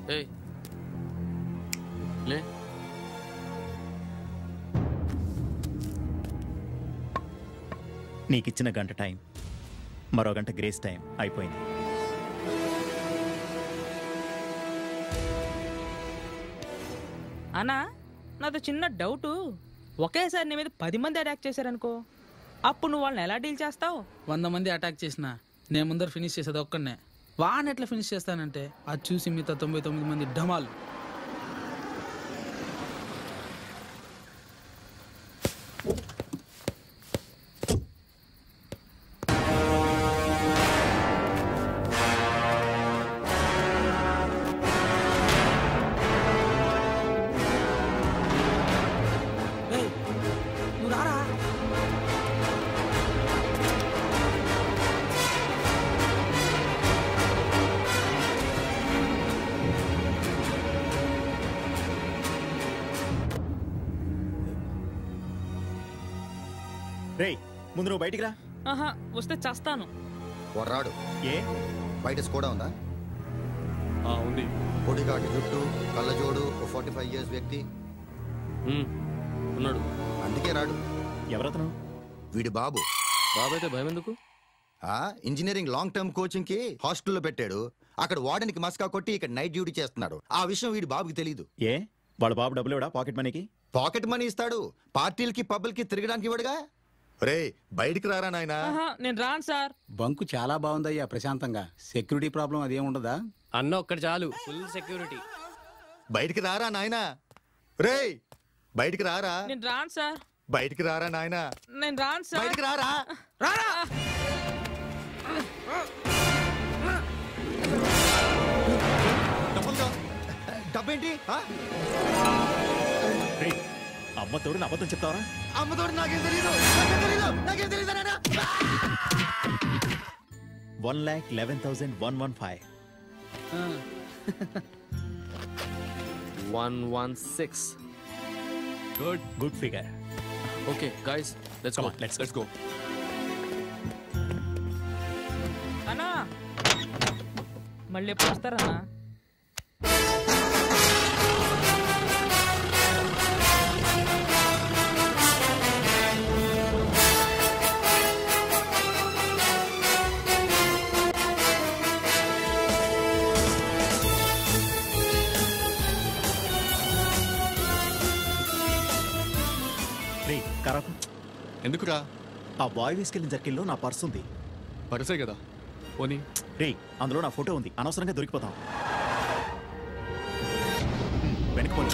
ఏయ్ లే నీకిచ్చిన గంట టైం మరో గంట గ్రేస్ టైం అయిపోయింది అన్నా నాది చిన్న డౌటు ఒకేసారి నీ మీద పది మంది అటాక్ చేశారనుకో అప్పుడు నువ్వు వాళ్ళని ఎలా డీల్ చేస్తావు వంద మంది అటాక్ చేసిన నేను ముందర ఫినిష్ చేసేది ఒక్కడనే వాడిని ఎట్లా ఫినిష్ చేస్తానంటే అది చూసి మిగతా తొంభై తొమ్మిది మంది ఢమాలు ఏయ్, నువ్వు రారా రేయ్ ముందు నువ్వు బయటికి రా ఆహా వస్తే చస్తాను కుర్రాడు ఏ బయట కూడా ఉందా ఆ, ఉంది పొడిగాటి జుట్టు కళ్ళజోడు ఓ ఫార్టీ ఫైవ్ ఇయర్స్ వ్యక్తి ఉమ్, ఉన్నాడు అందుకే రాడు ఎవరతను వీడి బాబు బాబైతే భయం ఎందుకు ఆ ఇంజనీరింగ్ లాంగ్ టర్మ్ కోచింగ్ కి హాస్టల్లో పెట్టాడు అక్కడ వార్డెన్కి మస్కా కొట్టి ఇక్కడ నైట్ డ్యూటీ చేస్తున్నాడు ఆ విషయం వీడి బాబుకి తెలియదు ఏ వాళ్ళ బాబు డబ్బులు ఇవ్వడా పాకెట్ మనీకి పాకెట్ మనీ ఇస్తాడు పార్టీలకి పబ్బులకి తిరగడానికి ఇవ్వడుగా రే బయటికి రారా నాయనా ఆహా నేను రాను సార్ బంకు చాలా బాగుందయ్యా ప్రశాంతంగా సెక్యూరిటీ ప్రాబ్లం అదేం ఉండదా అన్న ఒక్కటి చాలు ఫుల్ సెక్యూరిటీ బయటికి రారా నాయనా రే బయటికి రారా నేను రాను సార్ బయటికి రారా నాయనా నేను రాను సార్ బయటికి రారా రారా డబ్బులు డబ్బేంటి ఆ? రేయ్ అమ్మ తోడు నా అబద్ధం చెప్తావరా అమ్మతోడు నాకేం తెలీదు నాకేం తెలీదు నాకేం తెలీదు నాయనా one lakh eleven thousand one one five one one six good good figure okay guys let's Come go on, let's let's go అన్నా మళ్ళీ ఎప్పుడు వస్తారన్నా రే కరాపు ఎందుకురా ఆ బాయ్ తీసుకెళ్ళిన జర్కిల్లో నా పర్స్ ఉంది పరసే కదా పోనీ రే అందులో నా ఫోటో ఉంది అనవసరంగా దొరికిపోతాం హ్మ్, వెనక్కి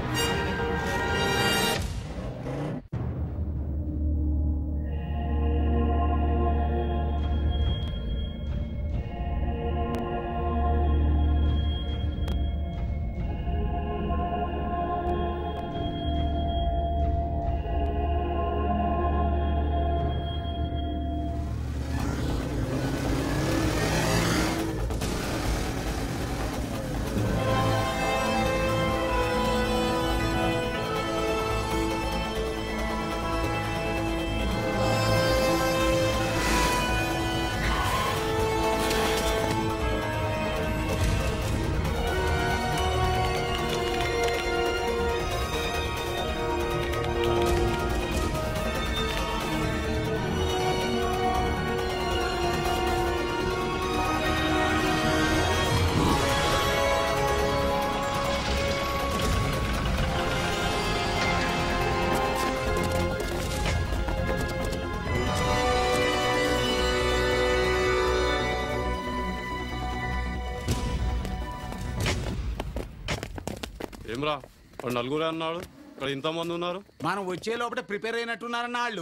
ఏమ్రా వాడు నలుగురే అన్నాడు ఇక్కడ ఇంతమంది ఉన్నారు మనం వచ్చే లోపల ప్రిపేర్ అయినట్టున్నారన్న వాళ్ళు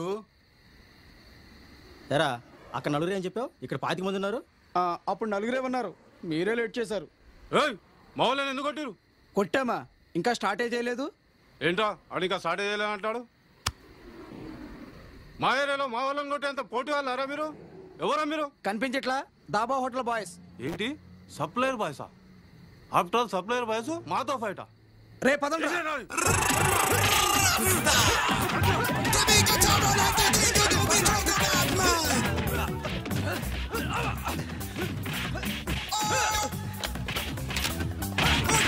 ఎరా అక్కడ నలుగురు ఏం చెప్పావు ఇక్కడ పాతిక మంది ఉన్నారు అప్పుడు నలుగురే ఉన్నారు మీరే లేట్ చేశారు ఏయ్ మా వాళ్ళని ఎందుకు కొట్టిరు కొట్టామా ఇంకా స్టార్టే చేయలేదు ఏంట్రా ఆడు ఇంకా స్టార్ట్ చేయలే అంటాడు మా ఏరియాలో మా వాళ్ళని కొట్టేంత పోటీ వాళ్ళారా మీరు ఎవరా మీరు కనిపించట్లా దాబా హోటల్ బాయ్స్ ఏంటి సప్లయర్ బాయ్సా ఆఫ్టర్ ఆల్ సప్లయర్ బాయ్స్ మాతో ఫైటా రే పదండి Oh!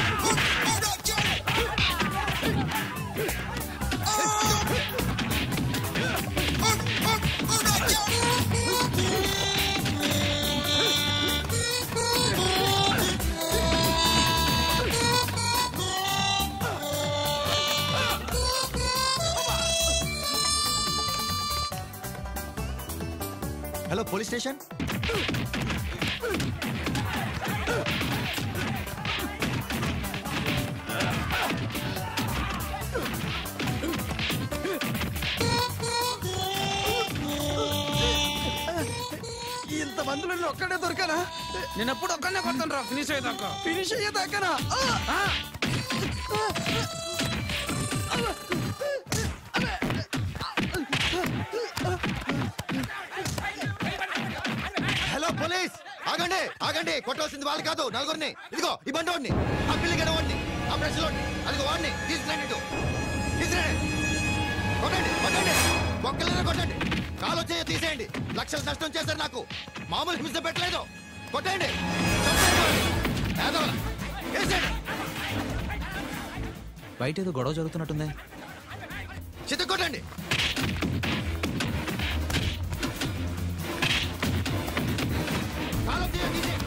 పోలీస్ స్టేషన్ ఇంత మందిలో ఒక్కడే దొరికానా నేను ఎప్పుడు ఒక్కనే కొడతాను రా ఫినిష్ అయ్యేదాకా ఫినిష్ అయ్యేదాకానా హలో పోలీస్ ఆగండి ఆగండి కొట్టాల్సింది వాళ్ళు కాదు నలుగురిని ఇదిగో ఈ బండోడిని ఆ పిల్లి గడవాడిని ఆ బ్రష్లోని అదిగో వాడిని తీసుకురండి ఇటు తీసుకురండి కొట్టండి కొట్టండి ఒక్కళ్ళనే కొట్టండి కాలు వచ్చే తీసేయండి లక్షలు నష్టం చేశారు నాకు మామూలు హింస పెట్టలేదు కొట్టండి చంపేయండి వాడిని. పేదవాళ్ళ. వేసేయండి బయట ఏదో గొడవ జరుగుతున్నట్టుంది చిత్త కొట్టండి కాలు తీయండి తీసేయండి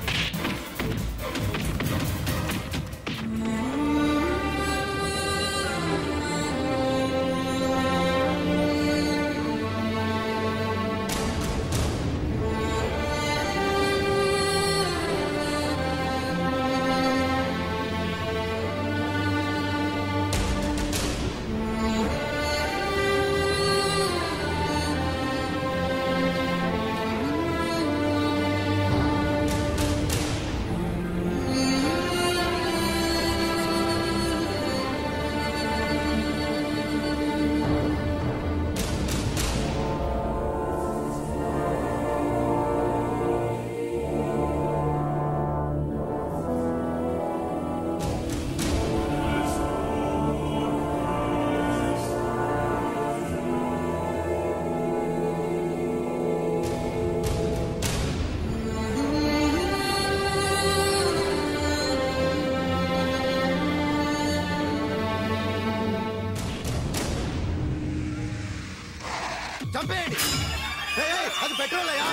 చంపేయండి ఏయ్, ఏయ్, అది పెట్రోల్ అయ్యా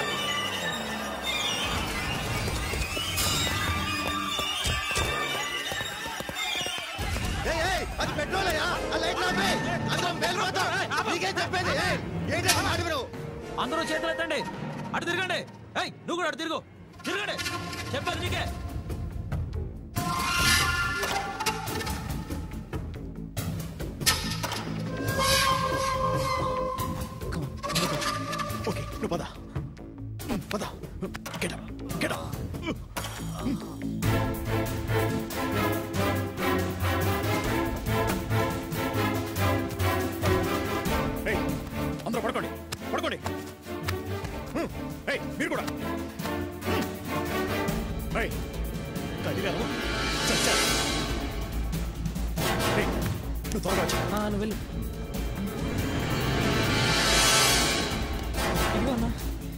ఏయ్, ఏయ్, అది పెట్రోల్ అయ్యా ఆ లైట్ ఆపే అందరం వెళ్ళిపోతాం నీకేం చెప్పేది ఏయ్, ఏంటి మాట విను అందరూ చేతులు ఎత్తండి అటు తిరగండి ఏయ్ నువ్వు కూడా అటు తిరుగు తిరగండి చెప్పాలి నీకే ఓకే నువ్వు పద పద గెట్ గెట్ అందరూ పడుకోండి పడుకోండి హ్మ్. ఏయ్, మీరు కూడా హ్మ్. ఏయ్, కదిలారు చచ్చారు ఏయ్, నువ్వు త్వరగా వచ్చి నువ్వు వెళ్ళు ఇదిగో అన్నా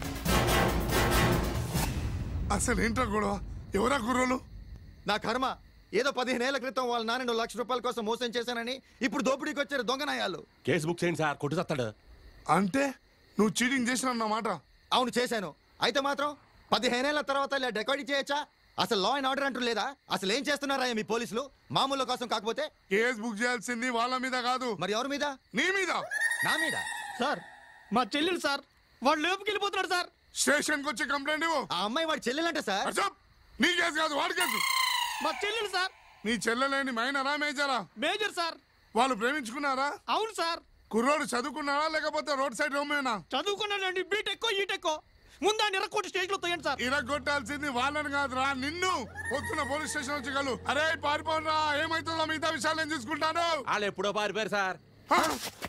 అసలు ఏంట్రా గొడవ ఎవరా కుర్రోలు నా కర్మ ఏదో పదిహేనేళ్ల క్రితం వాళ్ళ నాన్న లక్ష రూపాయల కోసం మోసం చేశానని ఇప్పుడు దోపిడీకి వచ్చారు దొంగ నాయాలు కేసు బుక్ చేయండి సార్ కొట్టు చస్తాడు అంటే నువ్వు చీటింగ్ చేసిన అన్నమాట అవును చేశాను అయితే మాత్రం పదిహేనేళ్ల తర్వాత ఇలా డెకాయిడ్ చేయొచ్చా అసలు లా అండ్ ఆర్డర్ అంటూ లేదా అసలు ఏం చేస్తున్నారా మీ పోలీసులు మామూలు కోసం కాకపోతే కేసు బుక్ చేయాల్సింది వాళ్ళ మీద కాదు మరి ఎవరి మీద నీ మీద నా మీద సార్ మా చెల్లెలు సార్ వాడు లేపుకి వెళ్ళిపోతున్నాడు సార్ స్టేషన్ కి వచ్చి కంప్లైంట్ ఇవ్వు ఆ అమ్మాయి వాడి చెల్లెలంట సార్ అచ్చప్! నీ కేసు కాదు వాడి కేసు మా చెల్లెలు సార్ నీ చెల్లెలేని మైనరా మేజరా మేజర్ సార్ వాళ్ళు ప్రేమించుకున్నారా అవును సార్ కుర్రోడు చదువుకున్నారా లేకపోతే రోడ్ సైడ్ రోమేనా చదువుకున్నానండి బీటెక్కో ఈటెక్కో ముందా నిరక్కోటి స్టేజ్ లో తోయండి సార్ ఇరగొట్టాల్సింది వాళ్ళని కాదురా నిన్ను పొద్దున పోలీస్ స్టేషన్ వచ్చి కలు అరే పారిపోనరా ఏమైతుందో మిగతా విషయాలు నేను చూసుకుంటాను వాళ్ళు ఎప్పుడో పారిపోయారు సార్ హ!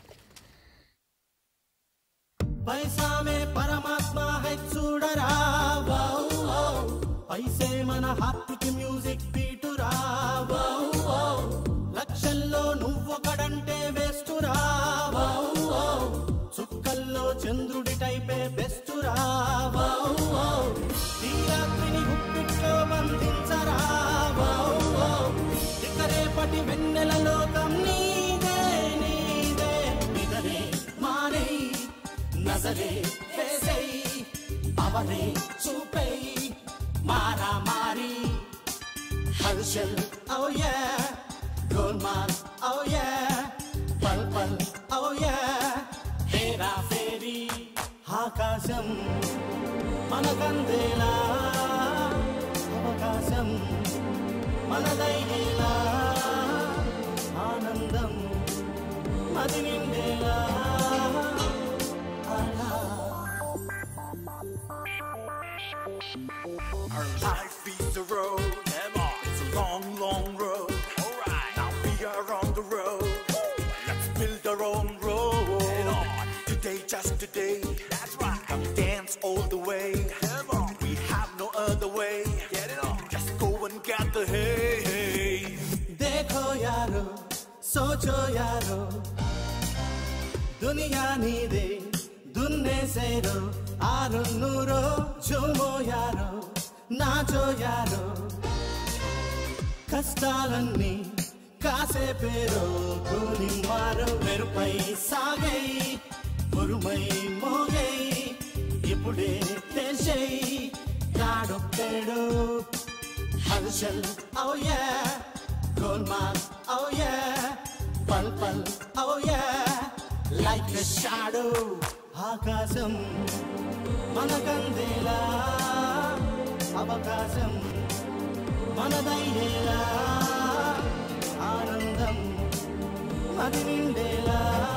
पैसा में परमात्मा है చూడరా వావ్ వావ్ పైసే మన హార్ట్ కి మ్యూజిక్ బీటురా వావ్ వావ్ లక్షల్లో నువ్వొకడంటే వేస్తురా వావ్ వావ్ చుక్కల్లో చంద్రుడి టైపే బెస్టురా వావ్ వావ్ ఈ రాత్రిని గుప్పిట్లో బంధించరా వావ్ వావ్ ఇక రేపటి వెన్నెల లోకం నీదే నీదే ఇదనే మానే నజరే వేసై అవనే చూపై మారా మారి హల్చల్ ఓ యా గోల్మాల్ ఓ యా పల్ పల్ ఓ యా హేరా ఫేరీ హాక్ ఆకాశం మనకందేలా అవకాశం మనదయ్యేలా ఆనందం మది నిండేలా అలా Our life is a road. It's a long, long road. Alright. Now we are on the road. Let's build our own road. Today, just today. That's right. Come dance all the way. Come on. We have no other way. Get it on. Just go and get the hay. देखो यारो सोचो यारो दुनिया నీదే దున్నేసేరో ఆరు నూరో చూమో యారో నాచో యారో కష్టాలన్నీ కాసే పేరో కూలి మారో మెరుపై సాగై ఉరుమై మోగై ఇప్పుడే తెలిసై కాడొక్కడు హల్చల్ oh yeah Goldman, oh yeah, pal pal, oh yeah, like a shadow. ఆకాశం మనకందేలా అవకాశం మనదయ్యేలా ఆనందం అది నిండేలా